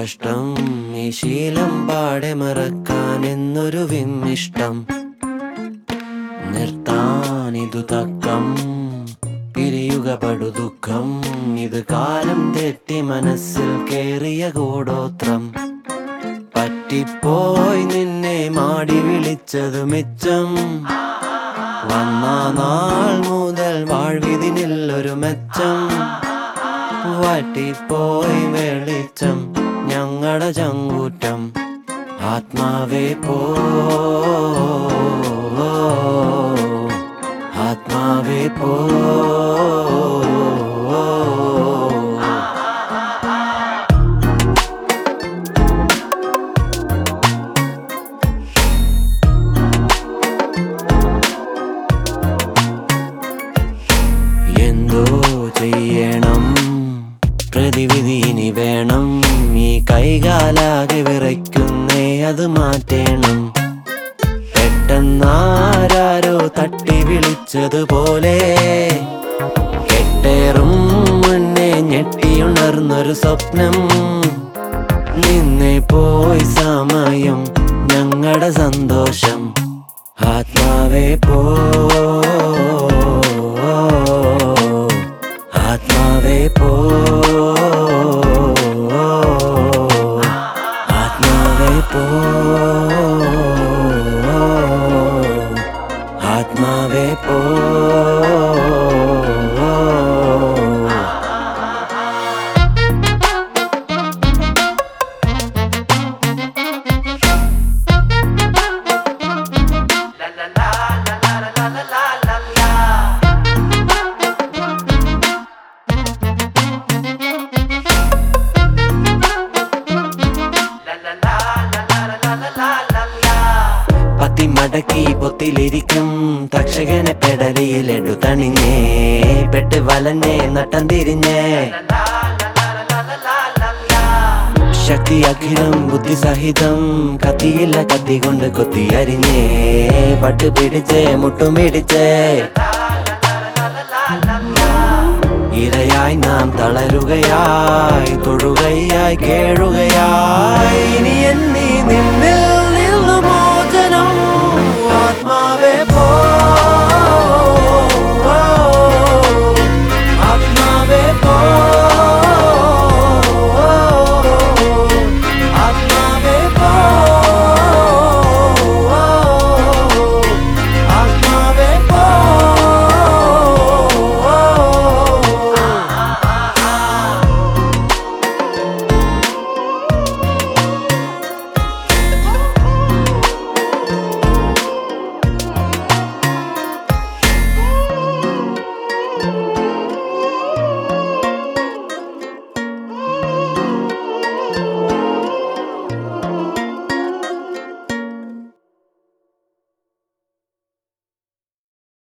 കഷ്ടം ഈ ശീലം പാടെ മറക്കാൻ എന്നൊരു വിമ്മിഷ്ടം നിർത്താനിതു തക്കം പിരിയുക പടു ദുഃഖം ഇത് കാലം തെറ്റി മനസ്സിൽ കേറിയ കൂടോത്രം പറ്റിപ്പോയി നിന്നെ മാടി വിളിച്ചത് മിച്ചം വന്ന നാൾ മുതൽ വാഴ്വിതിനില്ലൊരു മെച്ചം വറ്റിപ്പോയി വെളിച്ചം ഞങ്ങളുടെ ചങ്കൂറ്റം ആത്മാവേ പോ ആത്മാവേ പോ എന്തോ ചെയ്യണം പ്രതിവിധി ഇനി വേണം ഈ കൈകാലാകെ വിറയ്ക്കുന്നേ അത് മാറ്റേണം പെട്ടെന്നാരോ തട്ടി വിളിച്ചതുപോലെ കെട്ടേറും മുന്നേ ഞെട്ടിയുണർന്നൊരു സ്വപ്നം നിന്നെ പോയി സമയം ഞങ്ങളുടെ സന്തോഷം ആത്മാവേ പോ ആത്മാവേ പോ ആത്മാവേ പോ ആത്മാവേ പോ പത്തി മടക്കി പൊത്തിലിരിക്കും തക്ഷകനെ പെടലിയിലെടു തണിഞ്ഞേ പെട്ട് വലഞ്ഞേ നട്ടം തിരിഞ്ഞേ ശക്തി അഖിലം ബുദ്ധി സഹിതം കത്തിയില്ല കത്തി കൊണ്ട് കൊത്തി അരിഞ്ഞേ പട്ട് പിടിച്ചേ മുട്ടും പിടിച്ചേ ഇരയായി നാം തളരുകയായി തൊഴുകയായി കേഴുകയായി ഇനി എന്നീ നിന്നിൽ